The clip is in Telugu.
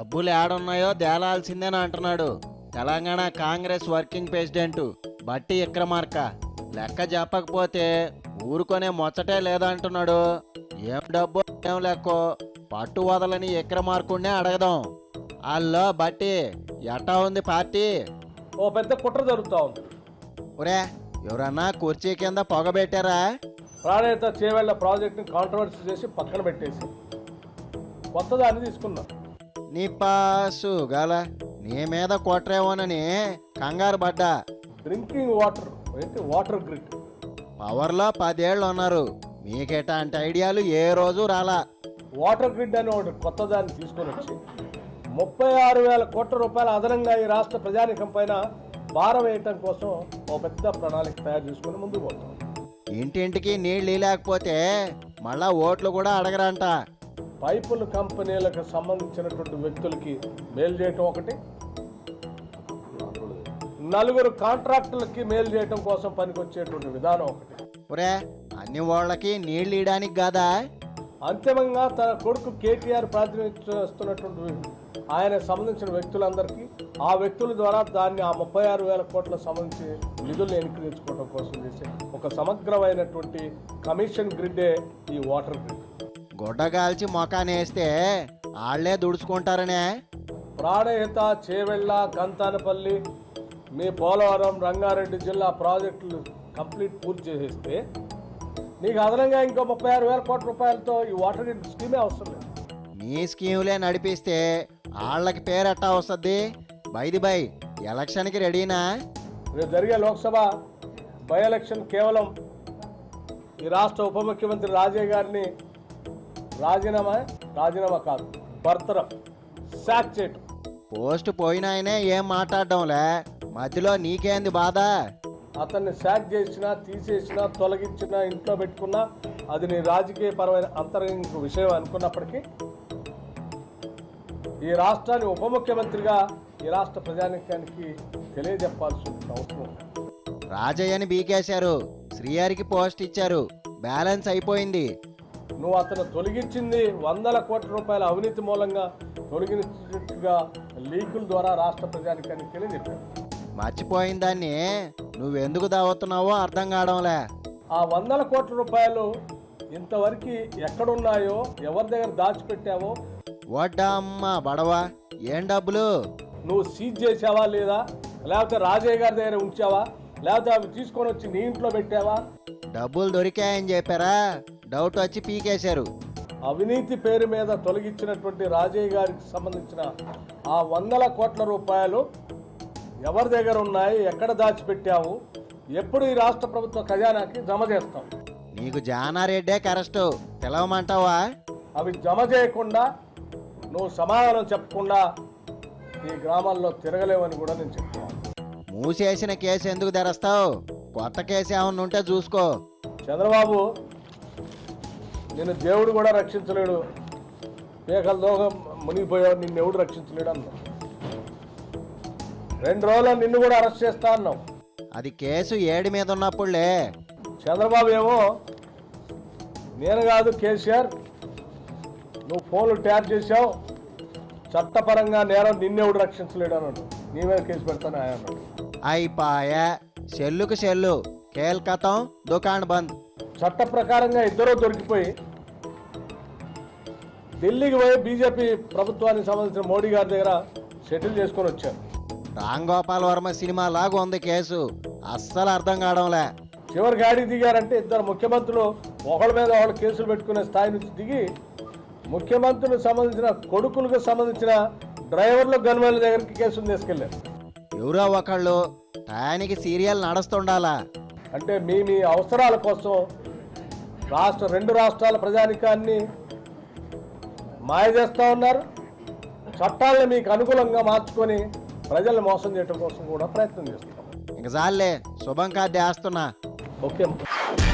డబ్బులు ఏడున్నాయో తేలాల్సిందేనా అంటున్నాడు తెలంగాణ కాంగ్రెస్ వర్కింగ్ ప్రెసిడెంట్ బట్టి విక్రమార్క లెక్క చెప్పకపోతే ఊరుకొనే ముచ్చటే లేదంటున్నాడు ఏం డబ్బు ఏం లెక్కో పట్టు వదలని విక్రమార్కుడినే అడగదాం అల్లో బట్టి ఎట్టా ఉంది పార్టీ ఓ పెద్ద కుట్ర జరుగుతూ ఉంది ఒరే ఎవరన్నా కుర్చీ కింద పొగబెట్టారా ప్రాణేత చేవెళ్ల ప్రాజెక్టుని కాంట్రవర్సీ చేసి పక్కన పెట్టేసి కొత్త దాన్ని తీసుకున్నాం నీ పాసు గల నీ మీద కొట్రేమోనని కంగారు పడ్డా డ్రింకింగ్ వాటర్ ఏంటి వాటర్ గ్రిడ్ పవర్లో పదేళ్ళు ఉన్నారు మీకెటాంటి ఐడియాలు ఏ రోజు రాలా వాటర్ గ్రిడ్ అని ఒకటి కొత్త దాన్ని తీసుకొని వచ్చి ముప్పై ఆరు వేల కోట్ల రూపాయల అదనంగా ఈ రాష్ట్ర ప్రజానికం పైన భారం వేయటం కోసం ఒక పెద్ద ప్రణాళిక తయారు చేసుకుని ముందుకు పోతాం ఇంటింటికి నీళ్ళు లేకపోతే మళ్ళా ఓట్లు కూడా అడగరంట పైపుల కంపెనీలకు సంబంధించినటువంటి వ్యక్తులకి మేలు చేయటం ఒకటి నలుగురు కాంట్రాక్టులకి మేలు చేయటం కోసం పనికొచ్చేటువంటి విధానం ఒకటి ఒరే అన్ని వాళ్ళకి నీళ్ళు ఇయడానికి కాదా అంతిమంగా తన కొడుకు కేటీఆర్ ప్రాతినిధ్యం చేస్తున్నటువంటి ఆయన సంబంధించిన వ్యక్తులందరికీ ఆ వ్యక్తుల ద్వారా దాన్ని ఆ ముప్పై ఆరు వేల కోట్లకు సంబంధించి నిధులను ఎన్నిక తెచ్చుకోవడం కోసం చేసే ఒక సమగ్రమైనటువంటి కమిషన్ గ్రిడ్డే ఈ వాటర్ గ్రిడ్ గుడ్డగాల్చి మొఖానేస్తే ఆళ్లే దుడుచుకుంటారనే ప్రాణహిత చేవెళ్ళ గంతానపల్లి మీ పోలవరం రంగారెడ్డి జిల్లా ప్రాజెక్టులు కంప్లీట్ పూర్తి చేసేస్తే నీకు అదనంగా ఇంకో ముప్పై ఆరు వేల కోట్ల రూపాయలతో ఈ వాటర్ గ్రిడ్ స్కీమే అవసరం లేదు మీ స్కీములే నడిపిస్తే ఆళ్ళకి పేరెట్టా వస్తుంది బైది బై ఎలక్షన్కి రెడీనా రేపు జరిగే లోక్సభ బై ఎలక్షన్ కేవలం ఈ రాష్ట్ర ఉప ముఖ్యమంత్రి రాజయ్య గారిని రాజీనామా రాజీనామా కాదు బర్తరం సాక్ చేయటం పోస్ట్ పోయినాయనే ఏం మాట్లాడడంలే మధ్యలో నీకేంది బాధ అతన్ని శాక్ చేసినా తీసేసినా తొలగించినా ఇంట్లో పెట్టుకున్నా అది నీ రాజకీయపరమైన అంతరంగ విషయం అనుకున్నప్పటికీ ఈ రాష్ట్రాన్ని ఉప ముఖ్యమంత్రిగా ఈ రాష్ట్ర ప్రజానికానికి తెలియజెప్పాల్సిన అవసరం ఉంది రాజయ్యని బీకేశారు శ్రీహరికి పోస్ట్ ఇచ్చారు బ్యాలెన్స్ అయిపోయింది నువ్వు అతను తొలగించింది వందల కోట్ల రూపాయల అవినీతి మూలంగా తొలగించినట్టుగా లీకుల ద్వారా రాష్ట్ర ప్రజానికానికి తెలియజెప్పారు మర్చిపోయిన దాన్ని నువ్వెందుకు దావుతున్నావో అర్థం కావడంలే ఆ వందల కోట్ల రూపాయలు ఇంతవరకు ఎక్కడున్నాయో ఎవరి దగ్గర దాచిపెట్టావో వడ్డా అమ్మ బడవా ఏం డబ్బులు నువ్వు సీజ్ చేసావా లేదా లేకపోతే రాజయ్య గారి దగ్గర ఉంచావా లేకపోతే అవి తీసుకొని వచ్చి నీ ఇంట్లో పెట్టావా డబ్బులు దొరికాయని చెప్పారా డౌట్ వచ్చి పీకేశారు అవినీతి పేరు మీద తొలగించినటువంటి రాజయ్య గారికి సంబంధించిన ఆ వందల కోట్ల రూపాయలు ఎవరి దగ్గర ఉన్నాయి ఎక్కడ దాచిపెట్టావు ఎప్పుడు ఈ రాష్ట్ర ప్రభుత్వ ఖజానాకి జమ చేస్తాం నీకు జానారెడ్డే కరెస్ట్ తెలవమంటావా అవి జమ చేయకుండా నువ్వు సమాధానం చెప్పకుండా ఈ గ్రామాల్లో తిరగలేవని కూడా నేను చెప్తున్నాను మూసేసిన కేసు ఎందుకు తెరస్తావు కొత్త కేసు ఏమన్నా ఉంటే చూసుకో చంద్రబాబు నేను దేవుడు కూడా రక్షించలేడు పేకల దోగ మునిగిపోయావు నిన్ను ఎవడు రక్షించలేడు అన్నావు రెండు రోజులు నిన్ను కూడా అరెస్ట్ చేస్తా అన్నావు అది కేసు ఏడి మీద ఉన్నప్పుడులే చంద్రబాబు ఏమో నేను కాదు కేసీఆర్ నువ్వు ఫోన్లు ట్యాప్ చేసావు చట్టపరంగా నేరం నిన్నెవడు రక్షించలేడు అన్నాడు నీ మీద కేసు పెడతాను ఆయన అన్నాడు అయిపాయే సెల్లుకు సెల్లు కేల్కతం దుకాణ్ బంద్ చట్ట ప్రకారంగా ఇద్దరూ దొరికిపోయి ఢిల్లీకి పోయి బీజేపీ ప్రభుత్వానికి సంబంధించిన మోడీ గారి దగ్గర సెటిల్ చేసుకొని వచ్చారు రామ్ గోపాల్ వర్మ సినిమా లాగా ఉంది కేసు అస్సలు అర్థం కావడంలే చివరి గాడికి దిగారంటే ఇద్దరు ముఖ్యమంత్రులు ఒకళ్ళ మీద ఒకళ్ళు కేసులు పెట్టుకునే స్థాయి నుంచి దిగి ముఖ్యమంత్రులకు సంబంధించిన కొడుకులకు సంబంధించిన డ్రైవర్లు గన్మెన్ల దగ్గరికి కేసులు తీసుకెళ్లారు ఎవరో ఒకళ్ళు టయానికి సీరియల్ నడుస్తుండాలా అంటే మీ మీ అవసరాల కోసం రాష్ట్ర రెండు రాష్ట్రాల ప్రజానికాన్ని మాయ చేస్తూ ఉన్నారు చట్టాలను మీకు అనుకూలంగా మార్చుకొని ప్రజల్ని మోసం చేయడం కోసం కూడా ప్రయత్నం చేస్తున్నాం ఇంక చాలే శుభం కార్డు వేస్తున్నా ఓకే